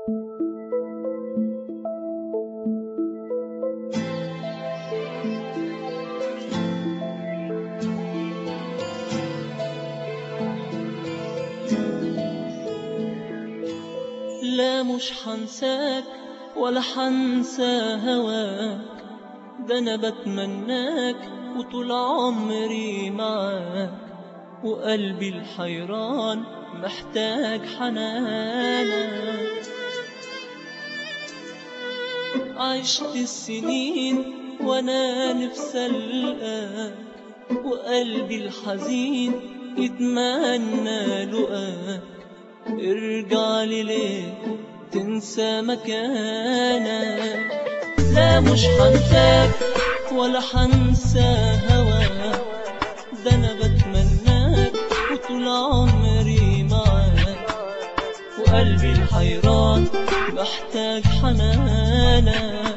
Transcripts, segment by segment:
لا مش حنساك ولا حنسى هواك ده انا بتمناك وطول عمري معاك وقلبي الحيران محتاج حنانك عشت السنين وانا نفسي القاك وقلبي الحزين يتمنى لقاك ارجع لي ليه تنسى مكانك لا مش حنساك ولا حنسى هواك ده انا بتمناك وطول عمري معاك وقلبي الحيران محتاج حنانك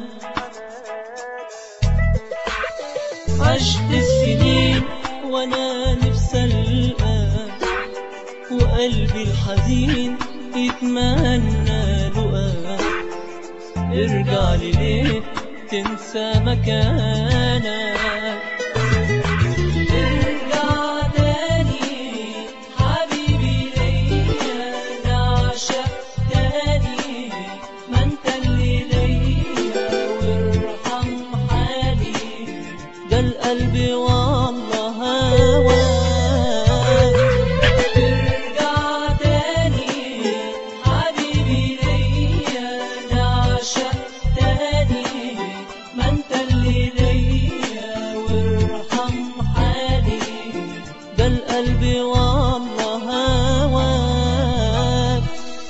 عشت السنين وانا نفسي القاك وقلبي الحزين يتمنى لقاك ارجع لي ليه تنسى مكانك ارجع تاني حبيبي ليا نعشق تاني ما انت اللي ليا وارحم حالي ده القلب والله هواك ارجع تاني حبيبي ليا نعشق تاني ما انت اللي ليا وارحم حالي ده القلب والله هواك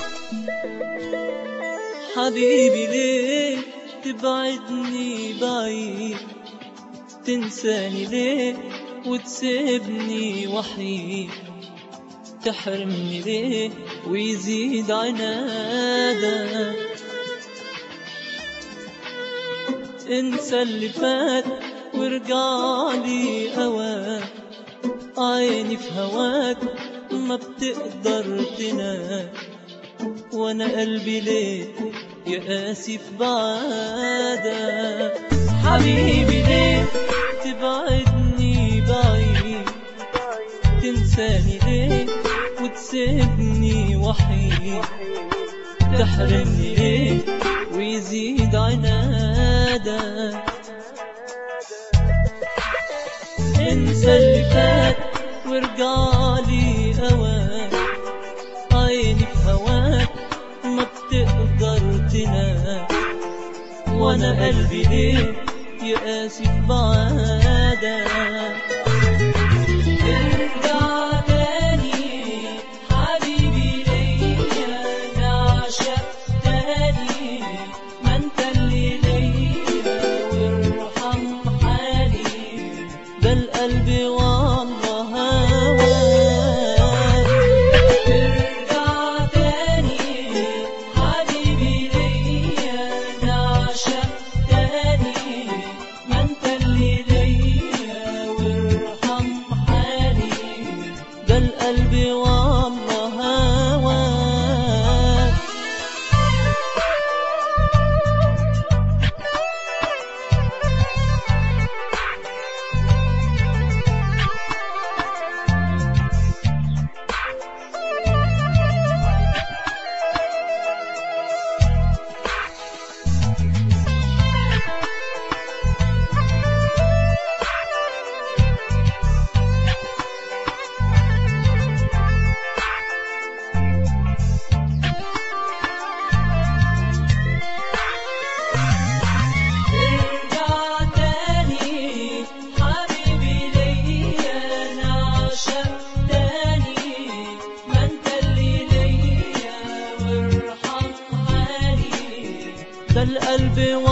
حبيبي ليه تبعدني بعيد تنساني ليه وتسيبني وحيد تحرمني ليه ويزيد عنادك انسى اللي فات وارجع لي هواك عيني في هواك ما بتقدر تنام وانا قلبي ليه يقاسي في بعادك حبيبي ليه تبعدني بعيد تنساني ليه وتسيبني وحيد تحرمني ليه ويزيد عنادك انسى اللي فات وارجع لي هواك عيني في هواك ما بتقدر تنام وانا قلبي ليه يقاسي في بعادك ارجع تاني حبيبي ليا نعشق تاني ما انت اللي ليا وارحم حالي ده القلب والله هواك ارجع تاني حبيبي ليا نعشق تاني ما انت اللي ليا وارحم حالي ده القلب والله هواك ارجع تاني حبيبي ليا نعشق تاني ما انت اللي ليا وارحم حالي ده القلب